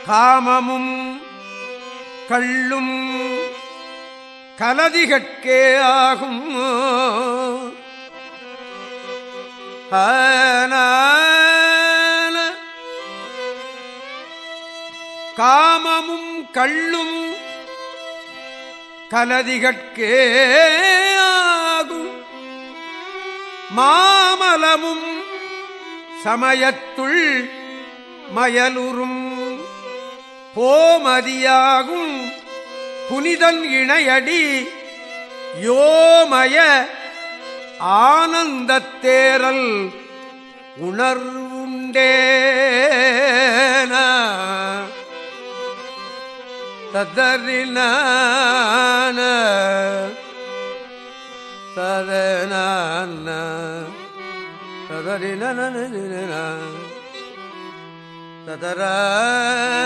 காமமும் கள்ளும் கலதிகட்கே ஆகும் ஆன காமமும் கள்ளும் கலதிகட்கே ஆகும் மாமலமும் சமயத்துள் மயலுறும் போமதியாகும் புனிதன் இணையடி யோமய ஆனந்தத்தேரல் உணர்வுண்டேன ததறின ததன ததறின ததர